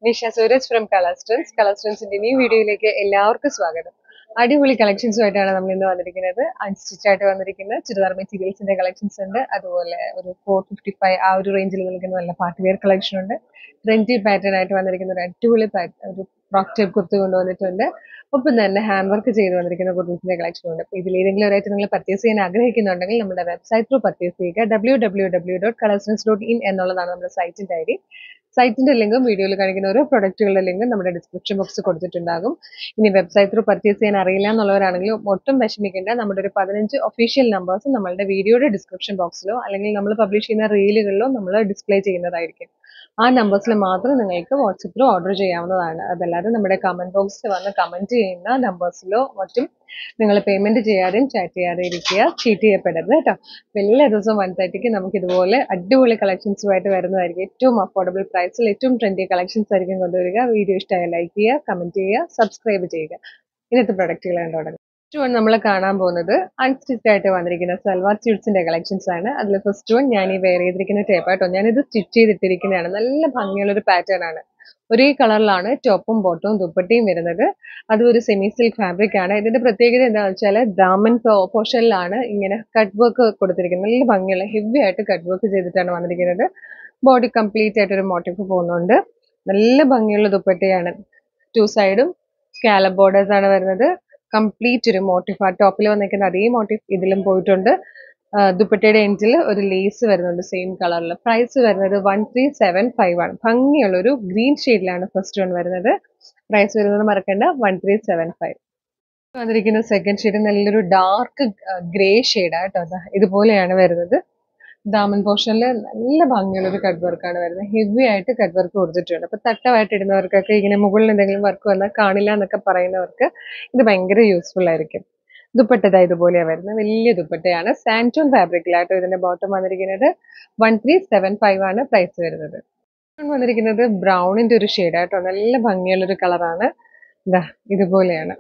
Nisha Sooraj from Colourstans കളർസ്റ്റൻസിന്റെ ഈ വീഡിയോയിലേക്ക് എല്ലാവർക്കും സ്വാഗതം അടിപൊളി കളക്ഷൻസുമായിട്ടാണ് നമ്മൾ ഇന്ന് വന്നിരിക്കുന്നത് അൺസ്റ്റിച്ച് ആയിട്ട് വന്നിരിക്കുന്ന ചുരിദാർ മെറ്റീരിയൽസിന്റെ കളക്ഷൻസ് ഉണ്ട് അതുപോലെ ഒരു ഫോർ ഫിഫ്റ്റി ഫൈവ് ആ ഒരു റേഞ്ചിൽ നിൽക്കുന്ന നല്ല പാർട്ടി വെയർ കളക്ഷൻ ഉണ്ട് ട്രെൻഡി പാറ്റേൺ ആയിട്ട് വന്നിരിക്കുന്ന ഒരു അടിപൊളി പാറ്റ് ഒരു ഫ്രോക്ക് ടൈപ്പ് കുർത്തി കൊണ്ടുവന്നിട്ടുണ്ട് ഒപ്പം തന്നെ ഹാൻഡ് വർക്ക് ചെയ്ത് വന്നിരിക്കുന്ന കുർത്തീസിന്റെ കളക്ഷൻ ഉണ്ട് അപ്പോൾ ഇതിൽ ഏതെങ്കിലും ഒരു ഐറ്റം നിങ്ങൾ പർച്ചേസ് ചെയ്യാൻ ആഗ്രഹിക്കുന്നുണ്ടെങ്കിൽ നമ്മുടെ വെബ്സൈറ്റ് ത്രൂ പർച്ചേസ് ചെയ്യുക W W W dot Colourstans dot in എന്നുള്ളതാണ് നമ്മുടെ സൈറ്റിന്റെ ഐ ഡി സൈറ്റിന്റെ ലിങ്കും വീഡിയോയിൽ കാണിക്കുന്ന ഓരോ പ്രൊഡക്റ്റുകളുടെ ലിങ്കും നമ്മുടെ ഡിസ്ക്രിപ്ഷൻ ബോക്സ് കൊടുത്തിട്ടുണ്ടാകും ഇനി വെബ്സൈറ്റ് ത്രൂ പർച്ചേസ് ചെയ്യാൻ അറിയില്ല എന്നുള്ളവരാണെങ്കിലും ഒട്ടും വിഷമിക്കേണ്ട നമ്മുടെ ഒരു പതിനഞ്ച് ഒഫീഷ്യൽ നമ്പേഴ്സ് നമ്മളുടെ വീഡിയോയുടെ ഡിസ്ക്രിപ്ഷൻ ബോക്സിലോ അല്ലെങ്കിൽ നമ്മൾ പബ്ലിഷ് ചെയ്യുന്ന റീലുകളിലോ നമ്മൾ ഡിസ്പ്ലേ ചെയ്യുന്നതായിരിക്കും ആ നമ്പേഴ്സിൽ മാത്രം നിങ്ങൾക്ക് വാട്സപ്പ് ത്രൂ ഓർഡർ ചെയ്യാവുന്നതാണ് അതല്ലാതെ നമ്മുടെ കമന്റ് ബോക്സിൽ വന്ന് കമന്റ് ചെയ്യുന്ന നമ്പേഴ്സിലോ മറ്റും നിങ്ങൾ പേയ്മെന്റ് ചെയ്യാതെയും ചാറ്റ് ചെയ്യാതെ ഇരിക്കുക ചീറ്റ് ചെയ്യപ്പെടരുത് കേട്ടോ എല്ലാ ദിവസവും വൺ തേർട്ടിക്ക് നമുക്ക് ഇതുപോലെ അടിപൊളി കളക്ഷൻസുമായിട്ട് വരുന്നതായിരിക്കും ഏറ്റവും അഫോർഡബിൾ പ്രൈസിൽ ഏറ്റവും ട്രെൻഡി കളക്ഷൻസ് ആയിരിക്കും കൊണ്ടുവരിക വീഡിയോ ഇഷ്ടമായ ലൈക്ക് ചെയ്യുക കമന്റ് ചെയ്യുക സബ്സ്ക്രൈബ് ചെയ്യുക ഇന്നത്തെ പ്രൊഡക്റ്റുകൾ കണ്ടോടങ്ങും ഫസ്റ്റ് വൺ നമ്മൾ കാണാൻ പോകുന്നത് അൺസ്റ്റിച്ച് ആയിട്ട് വന്നിരിക്കുന്ന സൽവാർ സ്യൂട്ട്സിന്റെ കളക്ഷൻസ് ആണ് അതിൽ ഫസ്റ്റ് വൺ ഞാൻ ഈ വെയർ ചെയ്തിരിക്കുന്ന ടേപ്പ് ആട്ടോ ഞാനിത് സ്റ്റിച്ച് ചെയ്തിട്ടിരിക്കുന്നതാണ് നല്ല ഭംഗിയുള്ള ഒരു പാറ്റേൺ ആണ് ഒരേ കളറിലാണ് ടോപ്പും ബോട്ടവും ദുപ്പട്ടയും വരുന്നത് അതും ഒരു സെമി സിൽക്ക് ഫാബ്രിക് ആണ് ഇതിന്റെ പ്രത്യേകത എന്താണെന്ന് വെച്ചാൽ ദാമൻ പോർഷനിലാണ് ഇങ്ങനെ കട്ട് വർക്ക് കൊടുത്തിരിക്കുന്നത് നല്ല ഭംഗിയുള്ള ഹെവി ആയിട്ട് കട്ട് വർക്ക് ചെയ്തിട്ടാണ് വന്നിരിക്കുന്നത് ബോഡി കംപ്ലീറ്റ് ആയിട്ട് ഒരു മോട്ടീഫ് പോകുന്നുണ്ട് നല്ല ഭംഗിയുള്ള ദുപ്പട്ടയാണ് ടു സൈഡും സ്കാലപ്പ് ബോർഡേഴ്സ് ആണ് വരുന്നത് കംപ്ലീറ്റ് ഒരു മോട്ടീഫ് ആ ടോപ്പിൽ വന്നിരിക്കുന്ന അതേ മോട്ടീഫ് ഇതിലും പോയിട്ടുണ്ട് ദുപ്പട്ടയുടെ എൻഡിൽ ഒരു ലേസ് വരുന്നുണ്ട് സെയിം കളറിൽ പ്രൈസ് വരുന്നത് വൺ ത്രീ സെവൻ ഫൈവ് ആണ് ഭംഗിയുള്ള ഒരു ഗ്രീൻ ഷെയ്ഡിലാണ് ഫസ്റ്റ് വൺ വരുന്നത് പ്രൈസ് വരുന്നത് മറക്കണ്ട വൺ ത്രീ സെവൻ ഫൈവ് വന്നിരിക്കുന്ന സെക്കൻഡ് ഷെയ്ഡ് നല്ലൊരു ഡാർക്ക് ഗ്രേ ഷെയ്ഡാണ് കേട്ടോ ഇതുപോലെയാണ് വരുന്നത് ദാമൻ പോർഷനിൽ നല്ല ഭംഗിയുള്ള ഒരു കട്ട് വർക്കാണ് വരുന്നത് ഹെവി ആയിട്ട് കട്ട് വർക്ക് കൊടുത്തിട്ടുണ്ട് അപ്പൊ തട്ടമായിട്ട് ഇടുന്നവർക്കൊക്കെ ഇങ്ങനെ മുകളിൽ എന്തെങ്കിലും വർക്ക് വന്നാൽ കാണില്ല എന്നൊക്കെ പറയുന്നവർക്ക് ഇത് ഭയങ്കര യൂസ്ഫുൾ ആയിരിക്കും ദുപ്പട്ട ഇതുപോലെയാണ് വരുന്നത് വലിയ ദുപ്പട്ടയാണ് സാൻറ്റോൺ ഫാബ്രിക്കിലാട്ടോ ഇതിന്റെ ബോട്ടം വന്നിരിക്കുന്നത് വൺ ത്രീ സെവൻ ഫൈവ് ആണ് പ്രൈസ് വരുന്നത് വന്നിരിക്കുന്നത് ബ്രൗണിന്റെ ഒരു ഷെയ്ഡാട്ടോ നല്ല ഭംഗിയുള്ള ഒരു കളറാണ് ഇതാ ഇതുപോലെയാണ്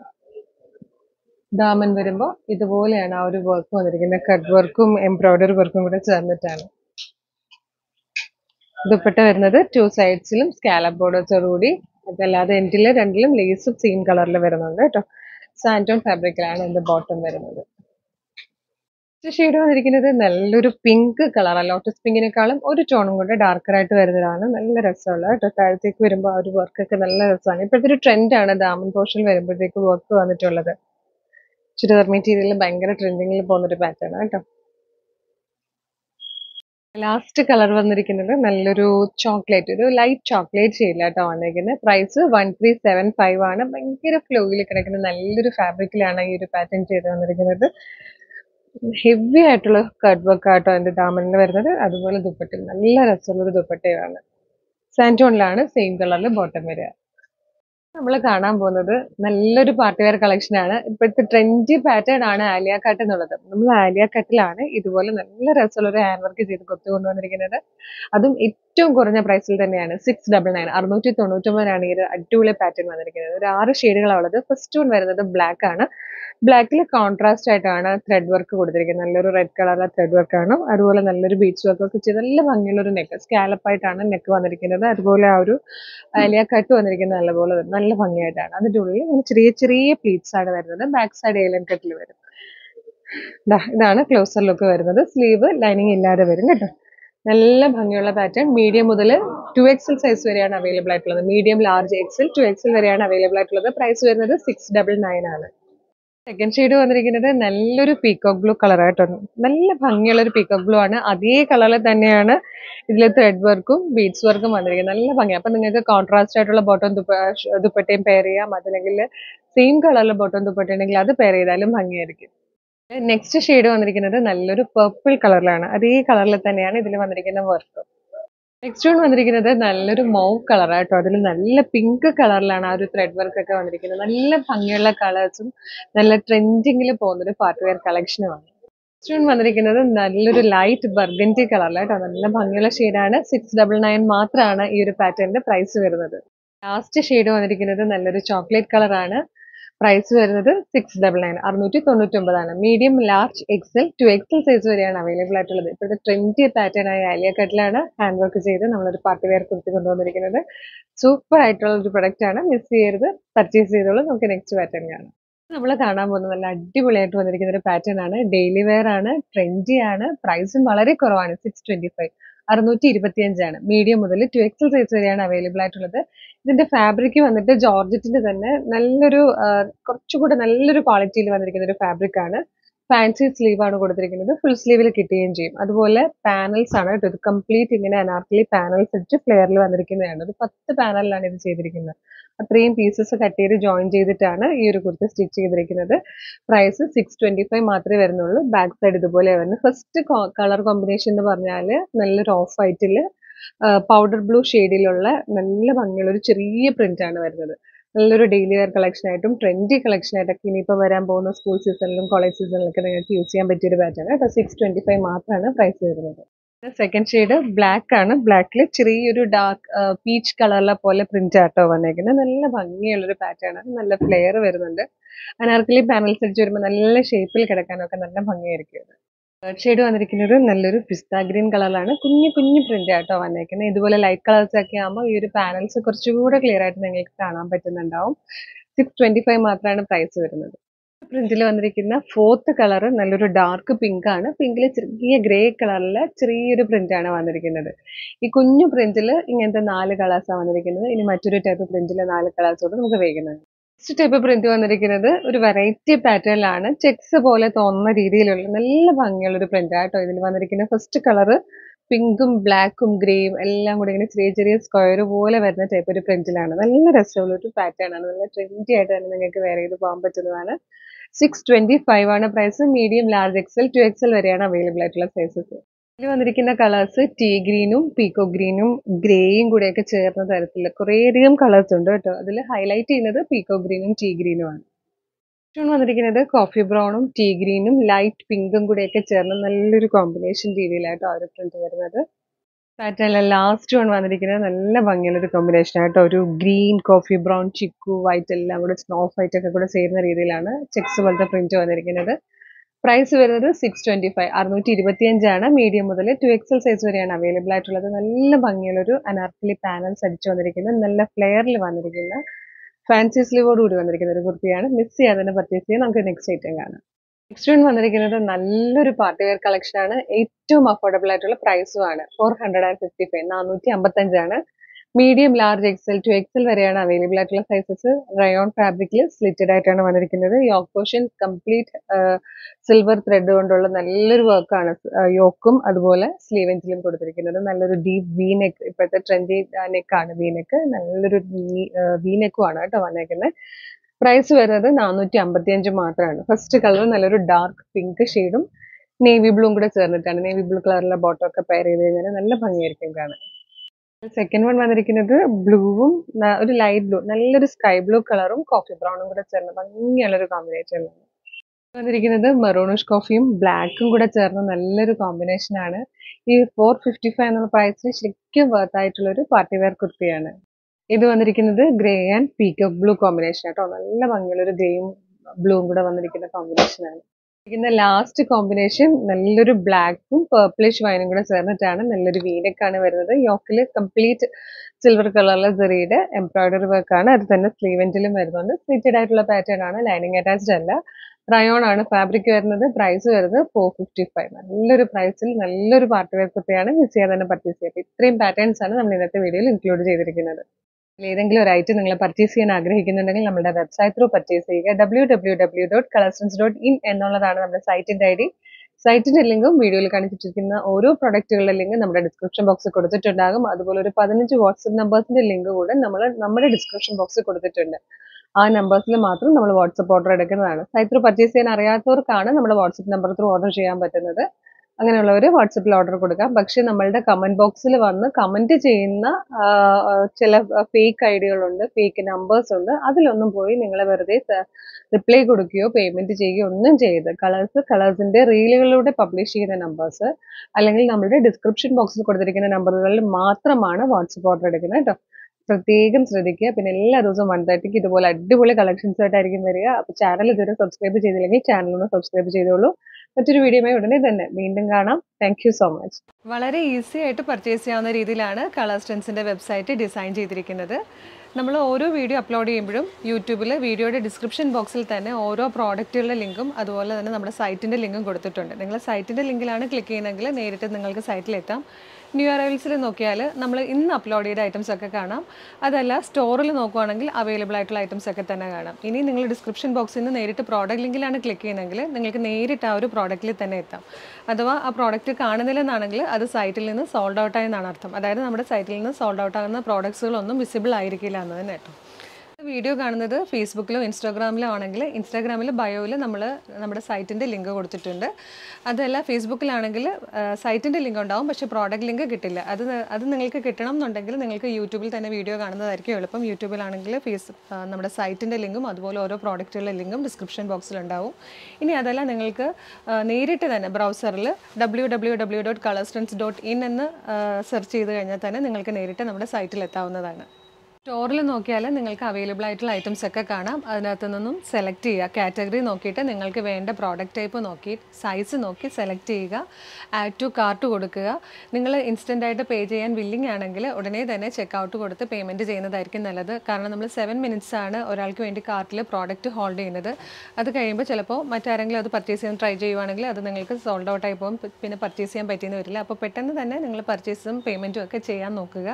ദാമൻ വരുമ്പോൾ ഇതുപോലെയാണ് ആ ഒരു വർക്ക് വന്നിരിക്കുന്നത് കട്ട് വർക്കും എംബ്രോയിഡറി വർക്കും കൂടെ ചേർന്നിട്ടാണ് ദുപ്പട്ട വരുന്നത് ടു സൈഡ്സിലും സ്കാലപ്പ് ബോർഡേഴ്സോടുകൂടി അതല്ലാതെ എൻഡിൽ രണ്ടിലും ലേസും സെയിം കളറിൽ വരുന്നുണ്ട് കേട്ടോ സാൻറ്റോൺ ഫാബ്രിക്കിലാണ് ഇതിന്റെ ബോട്ടം വരുന്നത് ഷെയ്ഡ് വന്നിരിക്കുന്നത് നല്ലൊരു പിങ്ക് കളറാണ് ലോട്ടസ് പിങ്കിനേക്കാളും ഒരു ടോണും കൊണ്ട് ഡാർക്കർ ആയിട്ട് വരുന്നതാണ് നല്ല രസമുള്ള കേട്ടോ താഴത്തേക്ക് വരുമ്പോൾ ആ ഒരു വർക്കൊക്കെ നല്ല രസമാണ് ഇപ്പോഴത്തെ ഒരു ട്രെൻഡാണ് ദാമൻ പോർഷൻ വരുമ്പോഴത്തേക്ക് വർക്ക് വന്നിട്ടുള്ളത് ചുരിദാർ മെറ്റീരിയൽ ഭയങ്കര ട്രെൻഡിങ്ങിൽ പോകുന്ന ഒരു പാറ്റേൺ കേട്ടോ ലാസ്റ്റ് കളർ വന്നിരിക്കുന്നത് നല്ലൊരു ചോക്ലേറ്റ് ഒരു ലൈറ്റ് ചോക്ലേറ്റ് ഷെയ്ഡിലാട്ടോ വന്നിരിക്കുന്നത് price one three seven five ആണ് ഭയങ്കര ഫ്ലോയിൽ കിടക്കുന്ന നല്ലൊരു ഫാബ്രിക്കിലാണ് ഈ ഒരു പാറ്റേൺ ചെയ്ത് വന്നിരിക്കുന്നത് ഹെവി ആയിട്ടുള്ള കട്ട് വർക്ക് ആട്ടോ അതിന്റെ ദാമനിൽ വരുന്നത് അതുപോലെ ദുപ്പട്ട നല്ല രസമുള്ള ഒരു ദുപ്പട്ടയാണ് സാൻറ്റോണിലാണ് സെയിം കളറിൽ ബോട്ടം വരിക നമ്മൾ കാണാൻ പോകുന്നത് നല്ലൊരു പാർട്ടി വെയർ കളക്ഷൻ ആണ് ഇപ്പോഴത്തെ ട്രെൻഡി പാറ്റേൺ ആണ് ആലിയ കട്ട് എന്നുള്ളത് നമ്മൾ ആലിയ കട്ടിലാണ് ഇതുപോലെ നല്ല രസമുള്ള ഒരു ഹാൻഡ് വർക്ക് ചെയ്ത് കൊത്തു കൊണ്ടുവന്നിരിക്കുന്നത് അതും ഏറ്റവും കുറഞ്ഞ പ്രൈസിൽ തന്നെയാണ് സിക്സ് ഡബിൾ നയൻ അറുന്നൂറ്റി തൊണ്ണൂറ്റൊമ്പതിനാണ് ഈ ഒരു അടിപൊളി പാറ്റേൺ വന്നിരിക്കുന്നത് ഒരു ആറ് ഷെയ്ഡുകളാണ് ഉള്ളത് ഫസ്റ്റ് വൺ വരുന്നത് ബ്ലാക്ക് ആണ് ബ്ലാക്കിൽ കോൺട്രാസ്റ്റ് ആയിട്ടാണ് ത്രെഡ് വർക്ക് കൊടുത്തിരിക്കുന്നത് നല്ലൊരു റെഡ് കളറിലെ ത്രെഡ് വർക്ക് ആണ് അതുപോലെ നല്ലൊരു ബീച്ച് വർക്ക് ഒക്കെ ചെയ്ത് നല്ല ഭംഗിയുള്ള ഒരു നെക്ക് സ്കാലപ്പ് ആയിട്ടാണ് നെക്ക് വന്നിരിക്കുന്നത് അതുപോലെ ആ ഒരു അലിയ കട്ട് വന്നിരിക്കുന്നത് നല്ലപോലെ നല്ല ഭംഗിയായിട്ടാണ് അതിൻ്റെ ഉള്ളിൽ ഇങ്ങനെ ചെറിയ ചെറിയ പ്ലീറ്റ്സ് ആണ് വരുന്നത് ബാക്ക് സൈഡ് ഏലൻ കട്ടിൽ വരും ഇതാണ് ക്ലോസർ ലുക്ക് വരുന്നത് സ്ലീവ് ലൈനിങ് ഇല്ലാതെ വരും കേട്ടോ നല്ല ഭംഗിയുള്ള പാറ്റേൺ മീഡിയം മുതൽ ടു എക്സൽ സൈസ് വരെയാണ് അവൈലബിൾ ആയിട്ടുള്ളത് medium large XL two XL വരെയാണ് അവൈലബിൾ ആയിട്ടുള്ളത് പ്രൈസ് വരുന്നത് സിക്സ് ഡബിൾ നയൻ ആണ് സെക്കൻഡ് ഷെയ്ഡ് വന്നിരിക്കുന്നത് നല്ലൊരു പീക്കോക്ക് ബ്ലൂ കളർ ആയിട്ടോ നല്ല ഭംഗിയുള്ള ഒരു പീക്കോക്ക് ബ്ലൂ ആണ് അതേ കളറിൽ തന്നെയാണ് ഇതിൽ ത്രെഡ് വർക്കും ബീഡ്സ് വർക്കും വന്നിരിക്കുന്നത് നല്ല ഭംഗി അപ്പൊ നിങ്ങൾക്ക് കോൺട്രാസ്റ്റ് ആയിട്ടുള്ള ബോട്ടം ദുപ്പട്ടയും പെയർ ചെയ്യാം അതല്ലെങ്കിൽ സെയിം കളറിലെ ബോട്ടം ദുപ്പട്ട ഉണ്ടെങ്കിൽ അത് പെയർ ചെയ്താലും ഭംഗിയായിരിക്കും നെക്സ്റ്റ് ഷെയ്ഡ് വന്നിരിക്കുന്നത് നല്ലൊരു പർപ്പിൾ കളറിലാണ് അതേ കളറിൽ തന്നെയാണ് ഇതിൽ വന്നിരിക്കുന്ന വർക്ക് നെക്സ്റ്റ് വൺ വന്നിരിക്കുന്നത് നല്ലൊരു മൗ കളറാട്ടോ അതിൽ നല്ല പിങ്ക് കളറിലാണ് ആ ഒരു ത്രെഡ് വർക്ക് ഒക്കെ വന്നിരിക്കുന്നത് നല്ല ഭംഗിയുള്ള കളേഴ്സും നല്ല ട്രെൻഡിങ്ങിൽ പോകുന്ന ഒരു പാർട്ടി വെയർ കളക്ഷനുമാണ് നെക്സ്റ്റ് വൺ വന്നിരിക്കുന്നത് നല്ലൊരു ലൈറ്റ് ബർഗൻറ്റി കളറിലാട്ടോ നല്ല ഭംഗിയുള്ള ഷെയ്ഡാണ് സിക്സ് ഡബിൾ നയൻ മാത്രമാണ് ഈ ഒരു പാറ്റേണിന്റെ പ്രൈസ് വരുന്നത് ലാസ്റ്റ് ഷെയ്ഡ് വന്നിരിക്കുന്നത് നല്ലൊരു ചോക്ലേറ്റ് കളറാണ് പ്രൈസ് വരുന്നത് സിക്സ് ഡബിൾ നയൻ അറുന്നൂറ്റി തൊണ്ണൂറ്റി ഒമ്പതാണ് medium large XL two XL size വരെയാണ് അവൈലബിൾ ആയിട്ടുള്ളത് ഇപ്പോഴത്തെ ട്രെൻഡി പാറ്റേൺ ആയ ആലിയ കട്ടിലാണ് ഹാൻഡ് വർക്ക് ചെയ്ത് നമ്മളൊരു പാർട്ടി വെയർ കുർത്തി കൊണ്ടുവന്നിരിക്കുന്നത് സൂപ്പർ ആയിട്ടുള്ള ഒരു പ്രൊഡക്റ്റ് ആണ് മിസ് ചെയ്യരുത് പർച്ചേസ് ചെയ്തോളൂ നമുക്ക് നെക്സ്റ്റ് പാറ്റേൺ കാണാം നമ്മൾ കാണാൻ പോകുന്ന നല്ല അടിപൊളിയായിട്ട് വന്നിരിക്കുന്ന ഒരു പാറ്റേൺ ആണ് ഡെയിലി വെയർ ആണ് ട്രെൻഡി ആണ് പ്രൈസും വളരെ കുറവാണ് സിക്സ് ട്വന്റി ഫൈവ് അറുന്നൂറ്റി ഇരുപത്തിയഞ്ചാണ് മീഡിയം മുതൽ ടു എക്സൽ സൈസ് വരെയാണ് അവൈലബിൾ ആയിട്ടുള്ളത് ഇതിന്റെ ഫാബ്രിക് വന്നിട്ട് ജോർജറ്റിന്റെ തന്നെ നല്ലൊരു ആ, കുറച്ചുകൂടെ നല്ലൊരു ക്വാളിറ്റിയിൽ വന്നിരിക്കുന്ന ഒരു ഫാബ്രിക് ആണ് ഫാൻസി സ്ലീവ് ആണ് കൊടുത്തിരിക്കുന്നത് ഫുൾ സ്ലീവിൽ കിട്ടുകയും ചെയ്യും അതുപോലെ പാനൽസ് ആണ് കേട്ടോ ഇത് കംപ്ലീറ്റ് ഇങ്ങനെ അനാർക്കലി പാനൽസ് വെച്ച് ഫ്ലെയറിൽ വന്നിരിക്കുന്നതാണ് ഒരു പത്ത് പാനലിലാണ് ഇത് ചെയ്തിരിക്കുന്നത് അത്രയും പീസസ് കട്ട് ചെയ്ത് ജോയിൻ ചെയ്തിട്ടാണ് ഈ ഒരു കുർത്തി സ്റ്റിച്ച് ചെയ്തിരിക്കുന്നത് പ്രൈസ് സിക്സ് ട്വന്റി ഫൈവ് മാത്രമേ വരുന്നുള്ളൂ ബാക്ക് സൈഡ് ഇതുപോലെ വരുന്നത് ഫസ്റ്റ് കളർ കോമ്പിനേഷൻ എന്ന് പറഞ്ഞാൽ നല്ലൊരു ഓഫ് വൈറ്റിൽ പൗഡർ ബ്ലൂ ഷെയ്ഡിലുള്ള നല്ല ഭംഗിയുള്ള ഒരു ചെറിയ പ്രിന്റ് ആണ് വരുന്നത് നല്ലൊരു ഡെയിലി വെയർ കളക്ഷൻ ആയിട്ടും ട്രെൻഡി കളക്ഷൻ ആയിട്ടൊക്കെ ഇനിയിപ്പോൾ വരാൻ പോകുന്ന സ്കൂൾ സീസണിലും കോളേജ് സീസണിലൊക്കെ നിങ്ങൾക്ക് യൂസ് ചെയ്യാൻ പറ്റിയ ഒരു പാറ്റേൺ കേട്ടോ സിക്സ് ട്വന്റി ഫൈവ് മാത്രമാണ് പ്രൈസ് വരുന്നത് സെക്കൻഡ് ഷെയ്ഡ് ബ്ലാക്ക് ആണ് ബ്ലാക്കിൽ ചെറിയൊരു ഡാർക്ക് പീച്ച് കളറിലെ പോലെ പ്രിന്റ് ആട്ടോ വന്നേക്കുന്നത് നല്ല ഭംഗിയുള്ളൊരു പാറ്റേൺ ആണ് നല്ല ഫ്ലെയർ വരുന്നുണ്ട് അനാർക്കലി പാനൽസ് അടിച്ച് വരുമ്പോൾ നല്ല ഷേപ്പിൽ കിടക്കാനൊക്കെ നല്ല ഭംഗിയായിരിക്കും ഇത് തേർഡ് ഷെയ്ഡ് വന്നിരിക്കുന്നത് നല്ലൊരു പിസ്ത ഗ്രീൻ കളറിലാണ് കുഞ്ഞു കുഞ്ഞു പ്രിന്റ് ആട്ടോ വന്നേക്കുന്നത് ഇതുപോലെ ലൈറ്റ് കളേഴ്സ് ഒക്കെ ആകുമ്പോൾ ഈ ഒരു പാനൽസ് കുറച്ചുകൂടെ ക്ലിയർ ആയിട്ട് നിങ്ങൾക്ക് കാണാൻ പറ്റുന്നുണ്ടാവും സിക്സ് ട്വന്റി ഫൈവ് മാത്രമാണ് പ്രൈസ് വരുന്നത് പ്രിന്റിൽ വന്നിരിക്കുന്ന ഫോർത്ത് കളർ നല്ലൊരു ഡാർക്ക് പിങ്ക് ആണ് പിങ്കിൽ ചെറിയ ഗ്രേ കളറിൽ ചെറിയൊരു പ്രിന്റ് ആണ് വന്നിരിക്കുന്നത് ഈ കുഞ്ഞു പ്രിന്റിൽ ഇങ്ങനത്തെ നാല് കളേഴ്സാണ് വന്നിരിക്കുന്നത് ഇനി മറ്റൊരു ടൈപ്പ് പ്രിന്റിൽ നാല് കളേഴ്സോട് നമുക്ക് വേഗം നെക്സ്റ്റ് ടൈപ്പ് പ്രിന്റ് വന്നിരിക്കുന്നത് ഒരു വെറൈറ്റി പാറ്റേണിലാണ് ചെക്സ് പോലെ തോന്നുന്ന രീതിയിലുള്ള നല്ല ഭംഗിയുള്ള ഒരു പ്രിന്റ് ആട്ടോ ഇതിൽ വന്നിരിക്കുന്ന ഫസ്റ്റ് കളർ പിങ്കും ബ്ലാക്കും ഗ്രേയും എല്ലാം കൂടി ഇങ്ങനെ ചെറിയ ചെറിയ സ്ക്വയർ പോലെ വരുന്ന ടൈപ്പ് ഒരു പ്രിന്റിലാണ് നല്ല രസമുള്ള ഒരു പാറ്റേൺ ആണ് നല്ല ട്രെൻഡി ആയിട്ട് തന്നെ നിങ്ങൾക്ക് വെയർ ചെയ്ത് പോകാൻ പറ്റുന്നതാണ് സിക്സ് ട്വന്റി ഫൈവ് ആണ് price medium large XL two XL വരെയാണ് അവൈലബിൾ ആയിട്ടുള്ള സൈസസ് ഇതിൽ വന്നിരിക്കുന്ന കളേഴ്സ് ടീ ഗ്രീനും പീക്കോ ഗ്രീനും ഗ്രേയും കൂടെയൊക്കെ ചേർന്ന തരത്തിൽ കുറേയധികം കളേഴ്സ് ഉണ്ട് കേട്ടോ അതിൽ ഹൈലൈറ്റ് ചെയ്യുന്നത് പീക്കോ ഗ്രീനും ടീ ഗ്രീനും ആണ് നെക്സ്റ്റ് വന്നിരിക്കുന്നത് കോഫി ബ്രൗണും ടീ ഗ്രീനും ലൈറ്റ് പിങ്കും കൂടെയൊക്കെ ചേർന്ന് നല്ലൊരു കോമ്പിനേഷൻ രീതിയിലായിട്ടോ ആ ഒരു പ്രിന്റ് വരുന്നത് പാറ്റേണിലെ ലാസ്റ്റ് വൺ വന്നിരിക്കുന്നത് നല്ല ഭംഗിയുള്ള ഒരു കോമ്പിനേഷൻ ആയിട്ടോ ഒരു green coffee brown chikoo white എല്ലാം കൂടെ സ്നോ വൈറ്റ് ഒക്കെ കൂടെ ചേരുന്ന രീതിയിലാണ് ചെക്സ് പോലത്തെ പ്രിന്റ് വന്നിരിക്കുന്നത് പ്രൈസ് വരുന്നത് സിക്സ് ട്വന്റി ഫൈവ് അറുന്നൂറ്റി ഇരുപത്തിയഞ്ചാണ് മീഡിയം മുതൽ ടു എക്സൽ സൈസ് വരെയാണ് അവൈലബിൾ ആയിട്ടുള്ളത് നല്ല ഭംഗിയുള്ള ഒരു അനാർക്കലി പാനൽസ് അടിച്ചു വന്നിരിക്കുന്ന നല്ല ഫ്ലെയറിൽ വന്നിരിക്കുന്ന ഫാൻസി സ്ലീവോട് കൂടി വന്നിരിക്കുന്ന ഒരു കുർത്തിയാണ് മിസ് ചെയ്യാതെ തന്നെ പർച്ചേസ് ചെയ്യാൻ നമുക്ക് നെക്സ്റ്റ് ഐറ്റം കാണാം നെക്സ്റ്റ് വൺ വന്നിരിക്കുന്നത് നല്ലൊരു പാർട്ടി വെയർ കളക്ഷൻ ആണ് ഏറ്റവും അഫോർഡബിൾ ആയിട്ടുള്ള പ്രൈസും ആണ് four hundred and fifty five നാനൂറ്റി അമ്പത്തഞ്ചാണ് medium large XL two XL വരെയാണ് അവൈലബിൾ ആയിട്ടുള്ള സൈസസ് റയോൺ ഫാബ്രിക്കിൽ സ്ലിറ്റഡ് ആയിട്ടാണ് വന്നിരിക്കുന്നത് yoke portion complete silver thread കൊണ്ടുള്ള നല്ലൊരു വർക്കാണ് യോക്കും അതുപോലെ സ്ലീവെഞ്ചിലും കൊടുത്തിരിക്കുന്നത് നല്ലൊരു ഡീപ്പ് വി നെക്ക് ഇപ്പോഴത്തെ ട്രെൻഡി നെക്കാണ് വി നെക്ക് നല്ലൊരു വി നെക്കും ആണ് കേട്ടോ വന്നേക്കുന്നത് പ്രൈസ് വരുന്നത് നാനൂറ്റി അമ്പത്തി അഞ്ച് മാത്രമാണ് ഫസ്റ്റ് കളർ നല്ലൊരു ഡാർക്ക് പിങ്ക് ഷെയ്ഡും നേവി ബ്ലൂവും കൂടെ ചേർന്നിട്ടാണ് നേവി ബ്ലൂ കളറിലെ ബോട്ടം ഒക്കെ പെയർ ചെയ്ത് കഴിഞ്ഞാൽ നല്ല ഭംഗിയായിരിക്കും കാണാൻ സെക്കൻഡ് വൺ വന്നിരിക്കുന്നത് ബ്ലൂവും ഒരു ലൈറ്റ് ബ്ലൂ നല്ലൊരു സ്കൈ ബ്ലൂ കളറും കോഫി ബ്രൗണും കൂടെ ചേർന്ന് ഭംഗിയുള്ള ഒരു കോമ്പിനേഷനിലാണ് വന്നിരിക്കുന്നത് മെറൂണിഷ് കോഫിയും ബ്ലാക്കും കൂടെ ചേർന്ന നല്ലൊരു കോമ്പിനേഷൻ ആണ് ഈ ഫോർ ഫിഫ്റ്റി ഫൈവ് എന്നുള്ള പ്രൈസിന് ശരിക്കും വർത്ത് ആയിട്ടുള്ള ഒരു പാർട്ടി വെയർ കുർത്തിയാണ് ഇത് വന്നിരിക്കുന്നത് grey and peacock blue combination കേട്ടോ നല്ല ഭംഗിയുള്ള ഒരു ഗ്രേയും ബ്ലൂവും കൂടെ വന്നിരിക്കുന്ന കോമ്പിനേഷൻ ആണ് ഇരിക്കുന്ന ലാസ്റ്റ് കോമ്പിനേഷൻ നല്ലൊരു ബ്ലാക്കും പേർപ്പിളിഷ് വൈനും കൂടെ ചേർന്നിട്ടാണ് നല്ലൊരു വീനക്കാണ് വരുന്നത് യോക്കിൽ കംപ്ലീറ്റ് സിൽവർ കളറിലെ ജെറിയുടെ എംബ്രോയിഡറി വർക്കാണ് അത് തന്നെ സ്ലീവെന്റിലും വരുന്നുണ്ട് സ്ലിറ്റഡ് ആയിട്ടുള്ള പാറ്റേൺ ആണ് ലൈനിങ് അറ്റാച്ച്ഡ് അല്ല റയോൺ ആണ് ഫാബ്രിക് വരുന്നത് പ്രൈസ് വരുന്നത് ഫോർ ഫിഫ്റ്റി ഫൈവ് നല്ലൊരു പ്രൈസിൽ നല്ലൊരു പാർട്ടി വെയർ കുർത്തിയാണ് മിസ് ചെയ്യാതെ തന്നെ പർച്ചേസ് ചെയ്യാം ഇത്രയും പാറ്റേൺസ് ആണ് നമ്മൾ ഇന്നത്തെ വീഡിയോയിൽ ഇൻക്ലൂഡ് ചെയ്തിരിക്കുന്നത് ഏതെങ്കിലും ഒരു ഐറ്റം നിങ്ങൾ പർച്ചേസ് ചെയ്യാൻ ആഗ്രഹിക്കുന്നുണ്ടെങ്കിൽ നമ്മുടെ വെബ്സൈറ്റ് ത്രൂ പർച്ചേസ് ചെയ്യുക W W W dot collections dot in എന്നുള്ളതാണ് നമ്മുടെ സൈറ്റിന്റെ ഐ ഡി സൈറ്റിന്റെ ലിങ്കും വീഡിയോയിൽ കാണിച്ചിരിക്കുന്ന ഓരോ പ്രൊഡക്റ്റുകളുടെ ലിങ്ക് നമ്മുടെ ഡിസ്ക്രിപ്ഷൻ ബോക്സിൽ കൊടുത്തിട്ടുണ്ടാകും അതുപോലെ ഒരു പതിനഞ്ച് വാട്സ്ആപ്പ് നമ്പേഴ്സിന്റെ ലിങ്ക് കൂടെ നമ്മൾ നമ്മുടെ ഡിസ്ക്രിപ്ഷൻ ബോക്സിൽ കൊടുത്തിട്ടുണ്ട് ആ നമ്പേഴ്സിൽ മാത്രം നമ്മൾ വാട്സപ്പ് ഓർഡർ എടുക്കുന്നതാണ് സൈറ്റ് ത്രൂ പർച്ചേസ് ചെയ്യാൻ അറിയാത്തവർക്കാണ് നമ്മുടെ വാട്സപ്പ് നമ്പർ ത്രൂ ഓർഡർ ചെയ്യാൻ പറ്റുന്നത് അങ്ങനെയുള്ളവർ വാട്സപ്പിൽ ഓർഡർ കൊടുക്കാം പക്ഷെ നമ്മളുടെ കമന്റ് ബോക്സിൽ വന്ന് കമന്റ് ചെയ്യുന്ന ചില ഫേക്ക് ഐഡികളുണ്ട് ഫേക്ക് നമ്പേഴ്സ് ഉണ്ട് അതിലൊന്നും പോയി നിങ്ങൾ വെറുതെ റിപ്ലൈ കൊടുക്കുകയോ പേയ്മെന്റ് ചെയ്യുകയോ ഒന്നും ചെയ്ത് കളേഴ്സ് കളേഴ്സിന്റെ റീലുകളിലൂടെ പബ്ലിഷ് ചെയ്യുന്ന നമ്പേഴ്സ് അല്ലെങ്കിൽ നമ്മുടെ ഡിസ്ക്രിപ്ഷൻ ബോക്സിൽ കൊടുത്തിരിക്കുന്ന നമ്പറുകളിൽ മാത്രമാണ് വാട്സപ്പ് ഓർഡർ എടുക്കുന്നത് കേട്ടോ പ്രത്യേകം ശ്രദ്ധിക്കുക പിന്നെ എല്ലാ ദിവസവും വൺ തേർട്ടിക്ക് ഇതുപോലെ അടിപൊളി കളക്ഷൻസ് ആയിട്ടായിരിക്കും വരിക അപ്പോൾ ചാനൽ ഇതുവരെ സബ്സ്ക്രൈബ് ചെയ്തില്ലെങ്കിൽ ചാനൽ ഒന്ന് സബ്സ്ക്രൈബ് ചെയ്തോളൂ മറ്റൊരു വീഡിയോയുമായി ഉടനെ തന്നെ വീണ്ടും കാണാം താങ്ക് യു സോ മച്ച് വളരെ ഈസി ആയിട്ട് പർച്ചേസ് ചെയ്യാവുന്ന രീതിയിലാണ് കളർ സ്റ്റെൻസിൻ്റെ വെബ്സൈറ്റ് ഡിസൈൻ ചെയ്തിരിക്കുന്നത് നമ്മൾ ഓരോ വീഡിയോ അപ്ലോഡ് ചെയ്യുമ്പോഴും യൂട്യൂബിൽ വീഡിയോയുടെ ഡിസ്ക്രിപ്ഷൻ ബോക്സിൽ തന്നെ ഓരോ പ്രോഡക്റ്റുകളുടെ ലിങ്കും അതുപോലെ തന്നെ നമ്മുടെ സൈറ്റിൻ്റെ ലിങ്കും കൊടുത്തിട്ടുണ്ട് നിങ്ങൾ സൈറ്റിൻ്റെ ലിങ്കിലാണ് ക്ലിക്ക് ചെയ്യുന്നതെങ്കിൽ നേരിട്ട് നിങ്ങൾക്ക് സൈറ്റിലെത്താം ന്യൂ അറൈവൽസിൽ നോക്കിയാൽ നമ്മൾ ഇന്ന് അപ്ലോഡ് ചെയ്ത ഐറ്റംസ് ഒക്കെ കാണാം അതല്ല സ്റ്റോറിൽ നോക്കുവാണെങ്കിൽ അവൈലബിൾ ആയിട്ടുള്ള ഐറ്റംസ് ഒക്കെ തന്നെ കാണാം ഇനി നിങ്ങൾ ഡിസ്ക്രിപ്ഷൻ ബോക്സിൽ നിന്ന് നേരിട്ട് പ്രോഡക്റ്റ് ലിങ്കിലാണ് ക്ലിക്ക് ചെയ്യുന്നതെങ്കിൽ നിങ്ങൾക്ക് നേരിട്ട് ആ ഒരു പ്രോഡക്റ്റിൽ തന്നെ എത്താം അഥവാ ആ പ്രോഡക്റ്റ് കാണുന്നില്ലെന്നാണെങ്കിൽ അത് സൈറ്റിൽ നിന്ന് സോൾഡ് ഔട്ട് ആയെന്നാണ് അർത്ഥം അതായത് നമ്മുടെ സൈറ്റിൽ നിന്ന് സോൾഡ് ഔട്ട് ആകുന്ന പ്രോഡക്ട്സുകളൊന്നും വിസിബിൾ ആയിരിക്കില്ല എന്ന് തന്നെ കേട്ടോ വീഡിയോ കാണുന്നത് ഫേസ്ബുക്കിലോ ഇൻസ്റ്റാഗ്രാമിലോ ആണെങ്കിൽ ഇൻസ്റ്റാഗ്രാമിൽ ബയോയിൽ നമ്മൾ നമ്മുടെ സൈറ്റിൻ്റെ ലിങ്ക് കൊടുത്തിട്ടുണ്ട് അതല്ല ഫേസ്ബുക്കിലാണെങ്കിൽ സൈറ്റിൻ്റെ ലിങ്ക് ഉണ്ടാവും പക്ഷേ പ്രോഡക്റ്റ് ലിങ്ക് കിട്ടില്ല അത് ന- അത് നിങ്ങൾക്ക് കിട്ടണം എന്നുണ്ടെങ്കിൽ നിങ്ങൾക്ക് യൂട്യൂബിൽ തന്നെ വീഡിയോ കാണുന്നതായിരിക്കും എളുപ്പം യൂട്യൂബിലാണെങ്കിൽ ഫേസ് ആ, നമ്മുടെ സൈറ്റിൻ്റെ ലിങ്കും അതുപോലെ ഓരോ പ്രോഡക്റ്റുകളുടെ ലിങ്കും ഡിസ്ക്രിപ്ഷൻ ബോക്സിൽ ഉണ്ടാവും ഇനി അതല്ല നിങ്ങൾക്ക് ആ, നേരിട്ട് തന്നെ ബ്രൗസറിൽ W W W dot Colourstans dot in എന്ന് സെർച്ച് ചെയ്ത് കഴിഞ്ഞാൽ തന്നെ നിങ്ങൾക്ക് നേരിട്ട് നമ്മുടെ സൈറ്റിൽ എത്താവുന്നതാണ് സ്റ്റോറിൽ നോക്കിയാൽ നിങ്ങൾക്ക് അവൈലബിൾ ആയിട്ടുള്ള ഐറ്റംസ് ഒക്കെ കാണാം അതിനകത്ത് നിന്നും സെലക്ട് ചെയ്യുക കാറ്റഗറി നോക്കിയിട്ട് നിങ്ങൾക്ക് വേണ്ട പ്രോഡക്റ്റ് ടൈപ്പ് നോക്കി സൈസ് നോക്കി സെലക്ട് ചെയ്യുക ആഡ് ടു കാർട്ട് കൊടുക്കുക നിങ്ങൾ ഇൻസ്റ്റൻ്റ് ആയിട്ട് പേ ചെയ്യാൻ വില്ലിംഗ് ആണെങ്കിൽ ഉടനെ തന്നെ ചെക്ക് ഔട്ട് കൊടുത്ത് പേയ്മെൻറ്റ് ചെയ്യുന്നതായിരിക്കും നല്ലത് കാരണം നമ്മൾ സെവൻ മിനിറ്റ്സ് ആണ് ഒരാൾക്ക് വേണ്ടി കാർട്ടിൽ പ്രോഡക്റ്റ് ഹോൾഡ് ചെയ്യുന്നത് അത് കഴിയുമ്പോൾ ചിലപ്പോൾ മറ്റാരെങ്കിലും അത് പർച്ചേസ് ചെയ്യാൻ ട്രൈ ചെയ്യുവാണെങ്കിൽ അത് നിങ്ങൾക്ക് സോൾഡ് ഔട്ട് ആയി പോകും പിന്നെ പർച്ചേസ് ചെയ്യാൻ പറ്റിയെന്ന് വരില്ല അപ്പോൾ പെട്ടെന്ന് തന്നെ നിങ്ങൾ പർച്ചേസും പേയ്മെൻറ്റും ഒക്കെ ചെയ്യാൻ നോക്കുക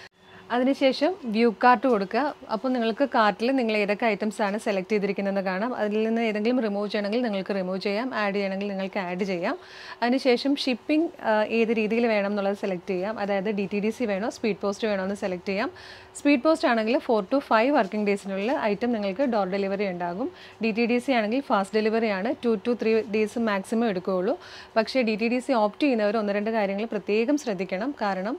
അതിനുശേഷം വ്യൂ കാർട്ട് കൊടുക്കുക അപ്പോൾ നിങ്ങൾക്ക് കാർട്ടിൽ നിങ്ങൾ ഏതൊക്കെ ഐറ്റംസ് ആണ് സെലക്ട് ചെയ്തിരിക്കുന്നതെന്ന് കാണാം അതിൽ നിന്ന് ഏതെങ്കിലും റിമൂവ് ചെയ്യണമെങ്കിൽ നിങ്ങൾക്ക് റിമൂവ് ചെയ്യാം ആഡ് ചെയ്യണമെങ്കിൽ നിങ്ങൾക്ക് ആഡ് ചെയ്യാം അതിനുശേഷം ഷിപ്പിംഗ് ഏത് രീതിയിൽ വേണം എന്നുള്ളത് സെലക്ട് ചെയ്യാം അതായത് ഡി ടി ഡി സി വേണോ സ്പീഡ് പോസ്റ്റ് വേണോ എന്ന് സെലക്ട് ചെയ്യാം സ്പീഡ് പോസ്റ്റ് ആണെങ്കിൽ ഫോർ ടു ഫൈവ് വർക്കിംഗ് ഡേയ്സിനുള്ളിൽ ഐറ്റം നിങ്ങൾക്ക് ഡോർ ഡെലിവറി ഉണ്ടാകും ഡി ടി ഡി സി ആണെങ്കിൽ ഫാസ്റ്റ് ഡെലിവറി ആണ് two to three days maximum എടുക്കുകയുള്ളൂ പക്ഷേ D T D C opt ചെയ്യുന്നവർ ഒന്ന് രണ്ട് കാര്യങ്ങൾ പ്രത്യേകം ശ്രദ്ധിക്കണം കാരണം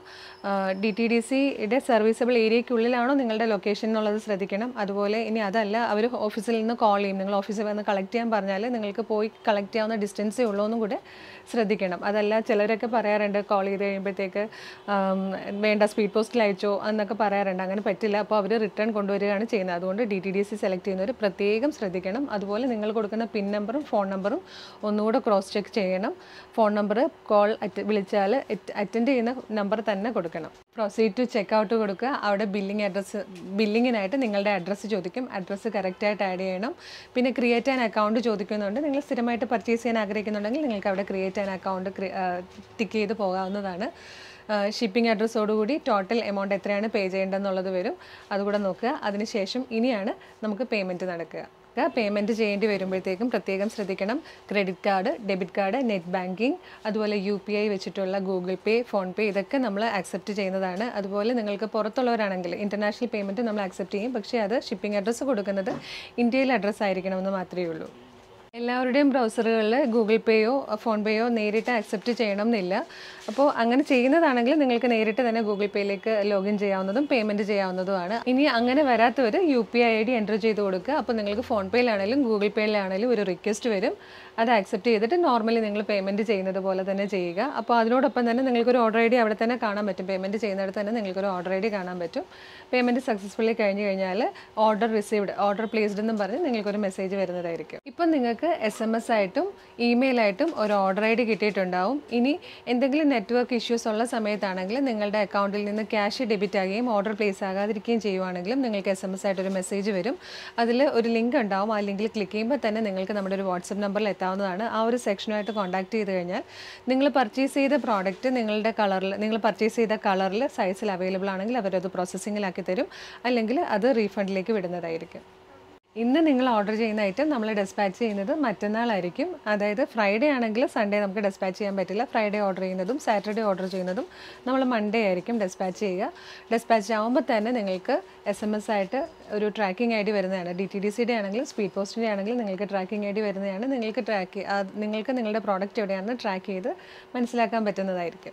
ഡി ടി ഡി സിയുടെ സർവീസബിൾ ഏരിയയ്ക്കുള്ളിലാണോ നിങ്ങളുടെ ലൊക്കേഷൻ എന്നുള്ളത് ശ്രദ്ധിക്കണം അതുപോലെ ഇനി അതല്ല അവർ ഓഫീസിൽ നിന്ന് കോൾ ചെയ്യും നിങ്ങൾ ഓഫീസിൽ വന്ന് കളക്ട് ചെയ്യാൻ പറഞ്ഞാൽ നിങ്ങൾക്ക് പോയി കളക്ട് ചെയ്യാവുന്ന ഡിസ്റ്റൻസേ ഉള്ളൂ എന്നും കൂടെ ശ്രദ്ധിക്കണം അതല്ല ചിലരൊക്കെ പറയാറുണ്ട് കോൾ ചെയ്ത് കഴിയുമ്പോഴത്തേക്ക് ആം, വേണ്ട സ്പീഡ് പോസ്റ്റിൽ അയച്ചോ എന്നൊക്കെ പറയാറുണ്ട് അങ്ങനെ പറ്റില്ല അപ്പോൾ അവർ റിട്ടേൺ കൊണ്ടുവരികയാണ് ചെയ്യുന്നത് അതുകൊണ്ട് D T D C select ചെയ്യുന്നവർ പ്രത്യേകം ശ്രദ്ധിക്കണം അതുപോലെ നിങ്ങൾ കൊടുക്കുന്ന പിൻ നമ്പറും ഫോൺ നമ്പറും ഒന്നുകൂടെ ക്രോസ് ചെക്ക് ചെയ്യണം ഫോൺ നമ്പർ കോൾ അറ്റ് വിളിച്ചാൽ അറ്റൻഡ് ചെയ്യുന്ന നമ്പർ തന്നെ കൊടുക്കണം പ്രൊസീഡ് ടു ചെക്ക് ഔട്ട് കൊടുക്കുക അവിടെ ബില്ലിംഗ് അഡ്രസ്സ് ബില്ലിങ്ങിനായിട്ട് നിങ്ങളുടെ അഡ്രസ്സ് ചോദിക്കും അഡ്രസ്സ് കറക്റ്റായിട്ട് ആഡ് ചെയ്യണം പിന്നെ ക്രിയേറ്റ് ആൻ അക്കൗണ്ട് ചോദിക്കുന്നുണ്ട് നിങ്ങൾ സ്ഥിരമായിട്ട് പർച്ചേസ് ചെയ്യാൻ ആഗ്രഹിക്കുന്നുണ്ടെങ്കിൽ നിങ്ങൾക്ക് അവിടെ ക്രിയേറ്റ് ആൻ അക്കൗണ്ട് ടിക്ക് ചെയ്ത് പോകാവുന്നതാണ് ഷിപ്പിംഗ് അഡ്രസ്സോടുകൂടി ടോട്ടൽ എമൗണ്ട് എത്രയാണ് പേ ചെയ്യേണ്ടതെന്നുള്ളത് വരും അതുകൂടെ നോക്കുക അതിനുശേഷം ഇനിയാണ് നമുക്ക് പേയ്മെൻറ്റ് നടക്കുക പേയ്മെൻറ്റ് ചെയ്യേണ്ടി വരുമ്പോഴത്തേക്കും പ്രത്യേകം ശ്രദ്ധിക്കണം credit card debit card net banking അതുപോലെ യു പി ഐ വെച്ചിട്ടുള്ള ഗൂഗിൾ പേ ഫോൺ പേ ഇതൊക്കെ നമ്മൾ ആക്സെപ്റ്റ് ചെയ്യുന്നതാണ് അതുപോലെ നിങ്ങൾക്ക് പുറത്തുള്ളവരാണെങ്കിൽ ഇൻ്റർനാഷണൽ പേയ്മെൻറ്റ് നമ്മൾ ആക്സെപ്റ്റ് ചെയ്യും പക്ഷേ അത് ഷിപ്പിംഗ് അഡ്രസ്സ് കൊടുക്കുന്നത് ഇന്ത്യയിൽ അഡ്രസ്സ് ആയിരിക്കണമെന്ന് മാത്രമേ ഉള്ളൂ എല്ലാവരുടെയും ബ്രൗസറുകളിൽ ഗൂഗിൾ പേയോ ഫോൺ പേയോ നേരിട്ട് ആക്സെപ്റ്റ് ചെയ്യണം എന്നില്ല അപ്പോൾ അങ്ങനെ ചെയ്യുന്നതാണെങ്കിൽ നിങ്ങൾക്ക് നേരിട്ട് തന്നെ ഗൂഗിൾ പേയിലേക്ക് ലോഗിൻ ചെയ്യാവുന്നതും പേയ്മെൻറ്റ് ചെയ്യാവുന്നതുമാണ് ഇനി അങ്ങനെ വരാത്തവർ U P I I D enter ചെയ്ത് കൊടുക്കുക അപ്പോൾ നിങ്ങൾക്ക് ഫോൺ പേയിലാണെങ്കിലും ഗൂഗിൾ പേയിലാണെങ്കിലും ഒരു റിക്വസ്റ്റ് വരും അത് ആക്സെപ്റ്റ് ചെയ്തിട്ട് നോർമലി നിങ്ങൾ പേയ്മെൻറ്റ് ചെയ്യുന്നത് പോലെ തന്നെ ചെയ്യുക അപ്പോൾ അതിനോടൊപ്പം തന്നെ നിങ്ങൾക്കൊരു ഓർഡർ ഐ ഡി അവിടെ തന്നെ കാണാൻ പറ്റും പേയ്മെൻറ്റ് ചെയ്യുന്നിടത്ത് തന്നെ നിങ്ങൾക്കൊരു ഓർഡർ ഐ ഡി കാണാൻ പറ്റും പേയ്മെൻറ്റ് സക്സസ്ഫുള്ളി കഴിഞ്ഞ് കഴിഞ്ഞാൽ ഓർഡർ റിസീവ്ഡ് ഓർഡർ പ്ലേസ്ഡ് എന്നും പറഞ്ഞ് നിങ്ങൾക്കൊരു മെസ്സേജ് വരുന്നതായിരിക്കും ഇപ്പം നിങ്ങൾക്ക് എസ് എം എസ് ആയിട്ടും ഇമെയിലായിട്ടും ഒരു ഓർഡർ ഐ ഡി കിട്ടിയിട്ടുണ്ടാവും ഇനി എന്തെങ്കിലും നെറ്റ്വർക്ക് ഇഷ്യൂസ് ഉള്ള സമയത്താണെങ്കിൽ നിങ്ങളുടെ അക്കൗണ്ടിൽ നിന്ന് ക്യാഷ് ഡെബിറ്റ് ആകുകയും ഓർഡർ പ്ലേസ് ആകാതിരിക്കുകയും ചെയ്യുവാണെങ്കിലും നിങ്ങൾക്ക് എസ് എം എസ് ആയിട്ട് ഒരു മെസ്സേജ് വരും അതിൽ ഒരു ലിങ്ക് ഉണ്ടാവും ആ ലിങ്കിൽ ക്ലിക്ക് ചെയ്യുമ്പോൾ തന്നെ നിങ്ങൾക്ക് നമ്മുടെ ഒരു വാട്സപ്പ് നമ്പറിൽ എത്താവുന്നതാണ് ആ ഒരു സെക്ഷനുമായിട്ട് കോൺടാക്ട് ചെയ്ത് കഴിഞ്ഞാൽ നിങ്ങൾ പർച്ചേസ് ചെയ്ത പ്രോഡക്റ്റ് നിങ്ങളുടെ കളറിൽ നിങ്ങൾ പർച്ചേസ് ചെയ്ത കളറിൽ സൈസിൽ അവൈലബിൾ ആണെങ്കിൽ അവരത് പ്രോസസ്സിങ്ങിലാക്കി തരും അല്ലെങ്കിൽ അത് റീഫണ്ടിലേക്ക് വിടുന്നതായിരിക്കും ഇന്ന് നിങ്ങൾ ഓർഡർ ചെയ്യുന്ന ഐറ്റം നമ്മൾ ഡെസ്പാച്ച് ചെയ്യുന്നത് മറ്റന്നാളായിരിക്കും അതായത് ഫ്രൈഡേ ആണെങ്കിൽ സൺഡേ നമുക്ക് ഡെസ്പാച്ച് ചെയ്യാൻ പറ്റില്ല ഫ്രൈഡേ ഓർഡർ ചെയ്യുന്നതും സാറ്റർഡേ ഓർഡർ ചെയ്യുന്നതും നമ്മൾ മൺഡേ ആയിരിക്കും ഡെസ്പാച്ച് ചെയ്യുക ഡെസ്പാച്ച് ആകുമ്പോൾ തന്നെ നിങ്ങൾക്ക് എസ് എം എസ് ആയിട്ട് ഒരു ട്രാക്കിംഗ് ഐ ഡി വരുന്നതാണ് ഡി ടി ഡി സിയുടെ ആണെങ്കിലും സ്പീഡ് പോസ്റ്റിൻ്റെ ആണെങ്കിലും നിങ്ങൾക്ക് ട്രാക്കിംഗ് ഐ ഡി വരുന്നതാണ് നിങ്ങൾക്ക് ട്രാക്ക് നിങ്ങൾക്ക് നിങ്ങളുടെ പ്രോഡക്റ്റ് എവിടെയാണെന്ന് ട്രാക്ക് ചെയ്ത് മനസ്സിലാക്കാൻ പറ്റുന്നതായിരിക്കും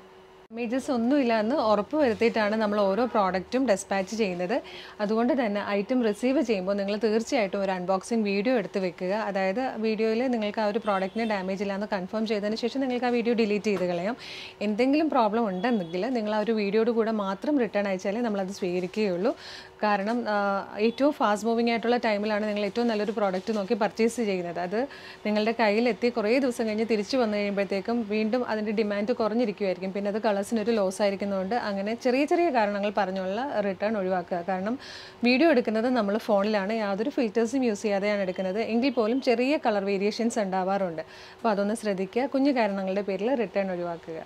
ഡാമേജസ് ഒന്നുമില്ല എന്ന് ഉറപ്പ് വരുത്തിയിട്ടാണ് നമ്മൾ ഓരോ പ്രോഡക്റ്റും ഡെസ്പാച്ച് ചെയ്യുന്നത് അതുകൊണ്ട് തന്നെ ഐറ്റം റിസീവ് ചെയ്യുമ്പോൾ നിങ്ങൾ തീർച്ചയായിട്ടും ഒരു അൺബോക്സിങ് വീഡിയോ എടുത്ത് വെക്കുക അതായത് വീഡിയോയിൽ നിങ്ങൾക്ക് ആ ഒരു പ്രോഡക്റ്റിന് ഡാമേജ് ഇല്ലാന്ന് കൺഫേം ചെയ്തതിന് ശേഷം നിങ്ങൾക്ക് ആ വീഡിയോ ഡിലീറ്റ് ചെയ്ത് കളയാം എന്തെങ്കിലും പ്രോബ്ലം ഉണ്ടെന്നെങ്കിൽ നിങ്ങൾ ആ ഒരു വീഡിയോയുടെ കൂടെ മാത്രം റിട്ടേൺ അയച്ചാലേ നമ്മളത് സ്വീകരിക്കുകയുള്ളൂ കാരണം ആ, ഏറ്റവും ഫാസ്റ്റ് മൂവിങ് ആയിട്ടുള്ള ടൈമിലാണ് നിങ്ങൾ ഏറ്റവും നല്ലൊരു പ്രോഡക്റ്റ് നോക്കി പർച്ചേസ് ചെയ്യുന്നത് അത് നിങ്ങളുടെ കയ്യിലെത്തി കുറേ ദിവസം കഴിഞ്ഞ് തിരിച്ചു വന്നു കഴിയുമ്പോഴത്തേക്കും വീണ്ടും അതിൻ്റെ ഡിമാൻഡ് കുറഞ്ഞിരിക്കുമായിരിക്കും പിന്നെ അത് കളേഴ്സിനൊരു ലോസ് ആയിരിക്കുന്നതുകൊണ്ട് അങ്ങനെ ചെറിയ ചെറിയ കാരണങ്ങൾ പറഞ്ഞുള്ള റിട്ടേൺ ഒഴിവാക്കുക കാരണം വീഡിയോ എടുക്കുന്നത് നമ്മൾ ഫോണിലാണ് യാതൊരു ഫിൽറ്റേഴ്സും യൂസ് ചെയ്യാതെയാണ് എടുക്കുന്നത് എങ്കിൽ പോലും ചെറിയ കളർ വേരിയേഷൻസ് ഉണ്ടാവാറുണ്ട് അപ്പോൾ അതൊന്ന് ശ്രദ്ധിക്കുക കുഞ്ഞു കാരണങ്ങളുടെ പേരിൽ റിട്ടേൺ ഒഴിവാക്കുക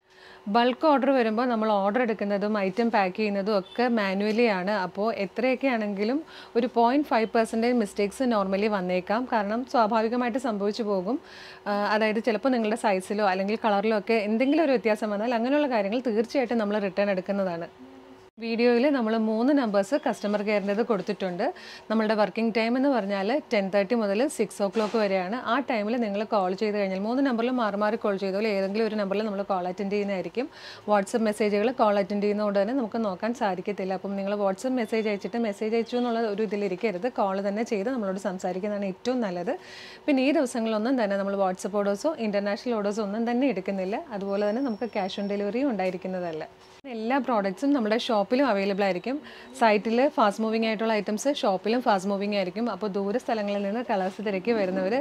ബൾക്ക് ഓർഡർ വരുമ്പോൾ നമ്മൾ ഓർഡർ എടുക്കുന്നതും ഐറ്റം പാക്ക് ചെയ്യുന്നതും ഒക്കെ മാനുവലി ആണ് അപ്പോൾ എത്രയൊക്കെ ആണെങ്കിലും ഒരു point five percentage mistakes normally വന്നേക്കാം കാരണം സ്വാഭാവികമായിട്ട് സംഭവിച്ചു പോകും ആ, അതായത് ചിലപ്പോൾ നിങ്ങളുടെ സൈസിലോ അല്ലെങ്കിൽ കളറിലോ ഒക്കെ എന്തെങ്കിലും ഒരു വ്യത്യാസം വന്നാൽ അങ്ങനെയുള്ള കാര്യങ്ങൾ തീർച്ചയായിട്ടും നമ്മൾ റിട്ടേൺ എടുക്കുന്നതാണ് വീഡിയോയിൽ നമ്മൾ മൂന്ന് നമ്പേഴ്സ് കസ്റ്റമർ കെയറിൻ്റെത് കൊടുത്തിട്ടുണ്ട് നമ്മളുടെ വർക്കിംഗ് ടൈം എന്ന് പറഞ്ഞാൽ ടെൻ തേർട്ടി മുതൽ സിക്സ് ഓ ക്ലോക്ക് വരെയാണ് ആ ടൈമിൽ നിങ്ങൾ കോൾ ചെയ്ത് കഴിഞ്ഞാൽ മൂന്ന് നമ്പറിൽ മാറി മാറി കോൾ ചെയ്തോളൂ ഏതെങ്കിലും ഒരു നമ്പറിൽ നമ്മൾ കോൾ അറ്റൻഡ് ചെയ്യുന്നതായിരിക്കും വാട്സപ്പ് മെസ്സേജുകൾ കോൾ അറ്റൻഡ് ചെയ്യുന്നതുകൊണ്ട് തന്നെ നമുക്ക് നോക്കാൻ സാധിക്കത്തില്ല അപ്പം നിങ്ങൾ വാട്സപ്പ് മെസ്സേജ് അയച്ചിട്ട് മെസ്സേജ് അയച്ചു എന്നുള്ള ഒരു ഇതിലിരിക്കരുത് കോൾ തന്നെ ചെയ്ത് നമ്മളോട് സംസാരിക്കുന്നതാണ് ഏറ്റവും നല്ലത് പിന്നെ ഈ ദിവസങ്ങളിലൊന്നും തന്നെ നമ്മൾ വാട്സപ്പ് ഓർഡേഴ്സോ ഇൻ്റർനാഷണൽ ഓർഡേഴ്സോ ഒന്നും തന്നെ എടുക്കുന്നില്ല അതുപോലെ തന്നെ നമുക്ക് ക്യാഷ് ഓൺ ഡെലിവറിയും ഉണ്ടായിരിക്കുന്നതല്ല എല്ലാ പ്രോഡക്റ്റ്സും നമ്മുടെ ഷോപ്പിലും അവൈലബിൾ ആയിരിക്കും സൈറ്റിൽ ഫാസ്റ്റ് മൂവിങ് ആയിട്ടുള്ള ഐറ്റംസ് ഷോപ്പിലും ഫാസ്റ്റ് മൂവിങ് ആയിരിക്കും അപ്പോൾ ദൂര സ്ഥലങ്ങളിൽ നിന്ന് കളേഴ്സ് തിരക്കി വരുന്നവർ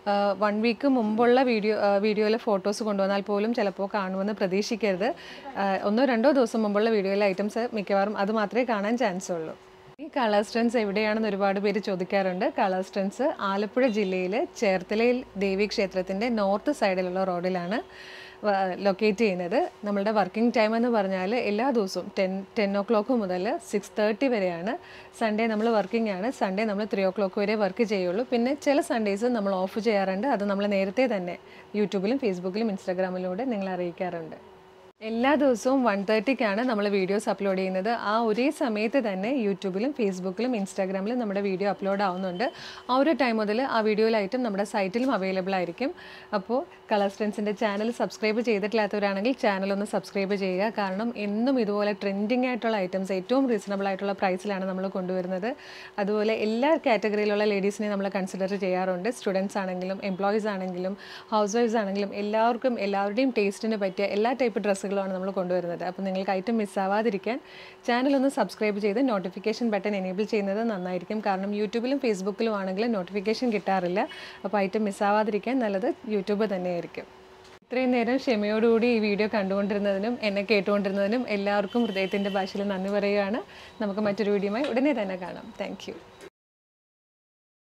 വൺ വീക്ക് മുമ്പുള്ള വീഡിയോ വീഡിയോയിലെ ഫോട്ടോസ് കൊണ്ടുവന്നാൽ പോലും ചിലപ്പോൾ കാണുമെന്ന് പ്രതീക്ഷിക്കരുത് ആ, ഒന്നോ രണ്ടോ ദിവസം മുമ്പുള്ള വീഡിയോയിലെ ഐറ്റംസ് മിക്കവാറും അത് മാത്രമേ കാണാൻ ചാൻസ് ഉള്ളൂ ഈ കളർ സ്റ്റൺസ് എവിടെയാണെന്ന് ഒരുപാട് പേര് ചോദിക്കാറുണ്ട് കളർ സ്റ്റൺസ് ആലപ്പുഴ ജില്ലയിൽ ചേർത്തലയിൽ ദേവി ക്ഷേത്രത്തിൻ്റെ നോർത്ത് സൈഡിലുള്ള റോഡിലാണ് ലൊക്കേറ്റ് ചെയ്യുന്നത് നമ്മളുടെ വർക്കിംഗ് ടൈം എന്ന് പറഞ്ഞാൽ എല്ലാ ദിവസവും ടെൻ ടെൻ ഓ ക്ലോക്ക് മുതൽ സിക്സ് തേർട്ടി വരെയാണ് സൺഡേ നമ്മൾ വർക്കിംഗ് ആണ് സൺഡേ നമ്മൾ ത്രീ ഓ ക്ലോക്ക് വരെ വർക്ക് ചെയ്യുള്ളൂ പിന്നെ ചില സൺഡേസ് നമ്മൾ ഓഫ് ചെയ്യാറുണ്ട് അത് നമ്മൾ നേരത്തെ തന്നെ യൂട്യൂബിലും ഫേസ്ബുക്കിലും ഇൻസ്റ്റാഗ്രാമിലൂടെ നിങ്ങളെ അറിയിക്കാറുണ്ട് എല്ലാ ദിവസവും വൺ തേർട്ടിക്കാണ് നമ്മൾ വീഡിയോസ് അപ്ലോഡ് ചെയ്യുന്നത് ആ ഒരേ സമയത്ത് തന്നെ യൂട്യൂബിലും ഫേസ്ബുക്കിലും ഇൻസ്റ്റാഗ്രാമിലും നമ്മുടെ വീഡിയോ അപ്ലോഡ് ആവുന്നുണ്ട് ആ ഒരു ടൈം മുതൽ ആ വീഡിയോയിലായിട്ടും നമ്മുടെ സൈറ്റിലും അവൈലബിൾ ആയിരിക്കും അപ്പോൾ കളർ സ്ട്രെൻസിൻ്റെ ചാനൽ സബ്സ്ക്രൈബ് ചെയ്തിട്ടില്ലാത്തവരാണെങ്കിൽ ചാനൽ ഒന്ന് സബ്സ്ക്രൈബ് ചെയ്യുക കാരണം എന്നും ഇതുപോലെ ട്രെൻഡിങ് ആയിട്ടുള്ള ഐറ്റംസ് ഏറ്റവും റീസണബിൾ ആയിട്ടുള്ള പ്രൈസിലാണ് നമ്മൾ കൊണ്ടുവരുന്നത് അതുപോലെ എല്ലാ കാറ്റഗറിയിലുള്ള ലേഡീസിനെ നമ്മൾ കൺസിഡർ ചെയ്യാറുണ്ട് സ്റ്റുഡൻസ് ആണെങ്കിലും എംപ്ലോയീസ് ആണെങ്കിലും ഹൗസ് വൈഫ്സ് ആണെങ്കിലും എല്ലാവർക്കും എല്ലാവരുടെയും ടേസ്റ്റിന് പറ്റിയ എല്ലാ ടൈപ്പ് ഡ്രസ്സുകളുമാണ് നമ്മൾ കൊണ്ടുവരുന്നത് അപ്പോൾ നിങ്ങൾക്ക് ഐറ്റം മിസ്സാവാതിരിക്കാൻ ചാനൽ ഒന്ന് സബ്സ്ക്രൈബ് ചെയ്ത് നോട്ടിഫിക്കേഷൻ ബട്ടൺ എനേബിൾ ചെയ്യുന്നത് നന്നായിരിക്കും കാരണം യൂട്യൂബിലും ഫേസ്ബുക്കിലും ആണെങ്കിൽ നോട്ടിഫിക്കേഷൻ കിട്ടാറില്ല അപ്പോൾ ഐറ്റം മിസ്സാവാതിരിക്കാൻ നല്ലത് യൂട്യൂബ് തന്നെയായിരിക്കും ഇത്രയും നേരം ക്ഷമയോടുകൂടി ഈ വീഡിയോ കണ്ടുകൊണ്ടിരുന്നതിനും എന്നെ കേട്ടുകൊണ്ടിരുന്നതിനും എല്ലാവർക്കും ഹൃദയത്തിൻ്റെ ഭാഷയിൽ നന്ദി പറയുകയാണ് നമുക്ക് മറ്റൊരു വീഡിയോയുമായി ഉടനെ തന്നെ കാണാം താങ്ക്